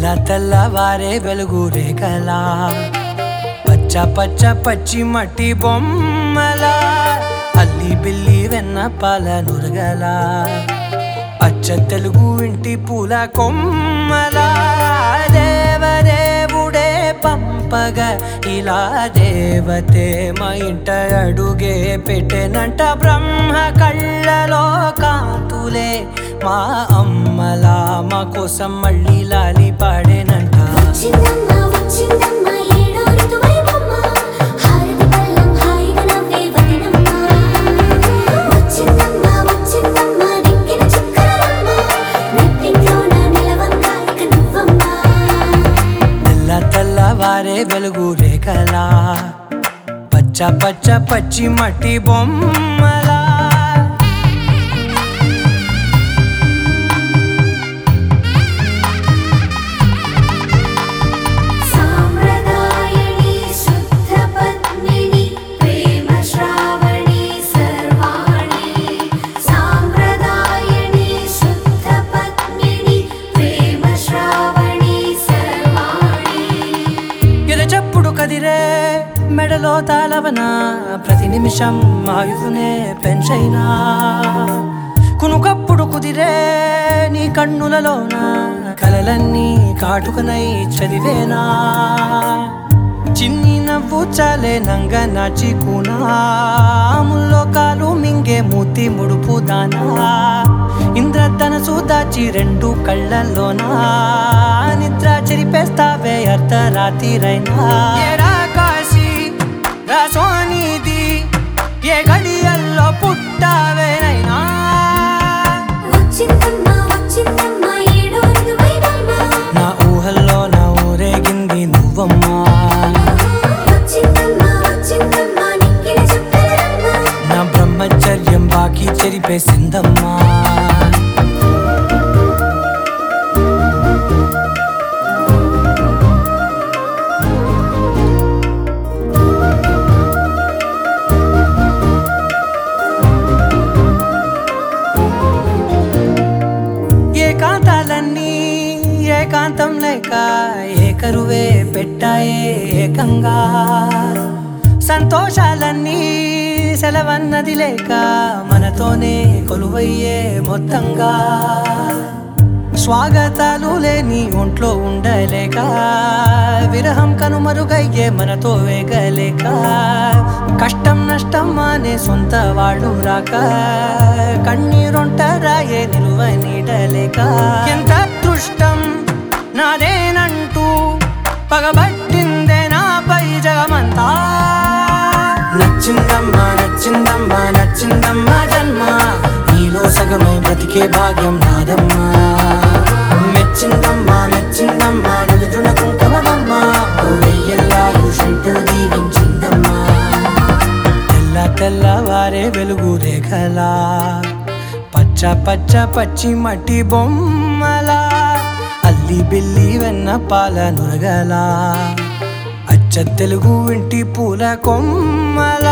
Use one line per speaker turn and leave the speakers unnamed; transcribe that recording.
తెల్లవారే వెలుగు రేఖలా పచ్చ పచ్చ పచ్చి మట్టి బొమ్మలా అల్లి బిల్లి వెన్న పాల నురగలా అచ్చ తెలుగు ఇంటి పూల కొమ్మలా దేవదేవుడే పంపగా ఇలా దేవతే మా ఇంట అడుగే పెట్టెనంట బ్రహ్మ కళ్ళలో కాంతులే మా అమ్మలా మా కోసం మళ్ళీ లాలి పాడేనంట
వచ్చిందమ్మ వచ్చిందమ్మ ఏడో ఋతువైవమ్మ హారతి పళ్ళం హాయిగా నవ్వే వదినమ్మ వచ్చిందమ్మ వచ్చిందమ్మ దిక్కిన చుక్కలమ్మ నెట్టింట్లోన నిలవంగా ఇక నువ్వమ్మ
తెల్ల తెల్లవారే వెలుగు రేఖలా పచ్చ పచ్చ పచ్చి మట్టి బొమ్మలా
సామ్రదాయని శుద్ధ పద్మిని ప్రేమ శ్రావణి సర్వాణి సామ్రదాయని శుద్ధ పద్మిని ప్రేమ శ్రావణి సర్వాణి
ఎరచప్పుడు కదిరే మెడలో తాళవన ప్రతి నిమిషం ఆయుధునే పెంచైనా కునుకప్పుడు కుదిరే నీ కన్నులలోన కలలన్నీ కాటుకనై చదివేనా చిన్ని నవ్వు చాలే నంగ నాచి ముల్లో కాలు మింగే మూతి ముడుపు దానా ఇంద్రధనసు దాచి రెండు కళ్ళల్లోనా నిద్ర చెరిపేస్తావే అర్ధరాత్రిరైనా ఏరా కాశీ రా సోనిది ఏ గడియల్లో పుట్టావేనైనా
వచ్చిందమ్మ వచ్చిందమ్మ ఏడో ఋతువైవమ్మ
నా ఊహల్లో నా ఊరేగింది నువ్వమ్మా
వచ్చిందమ్మ వచ్చిందమ్మ నిక్కిన చుక్కలమ్మ
నా బ్రహ్మచర్యం బాకీ చెరిపేసిందమ్మా ఏకాంతాలన్నీ ఏకాంతం లేక ఏకరువే పెట్టాయే ఏకంగా సంతోషాలన్నీ సెలవన్నది లేక మనతోనే కొలువయ్యే మొత్తంగా స్వాగతాలు లేని ఒంట్లో ఉండలేక విరహం కనుమరుగయ్యే మనతో వేగలేక కష్టం నష్టం అనే సొంత వాళ్ళు రాక కన్నీరొంటరాయే నిలువ నీడలేక ఎంత అదృష్టం నాదేనంటూ పగబట్టిందే నాపై జగమంతా నచ్చిందమ్మా నచ్చిందమ్మా నచ్చిందమ్మా జన్మ నీలో సగమై బ్రతికే భాగ్యం నాదమ్మా మెచ్చిందమ్మా మెచ్చిందమ్మా నిలుచున కుంకుమమ్మా ఓ వెయ్యల్లాగు శంకరు దీవించిందమ్మా తెల్ల తెల్లవారే వెలుగు రేఖలా పచ్చ పచ్చ పచ్చి మట్టి బొమ్మలా అల్లి బిల్లి వెన్న పాల నురగలా అచ్చ తెలుగు ఇంటి పూల కొమ్మలా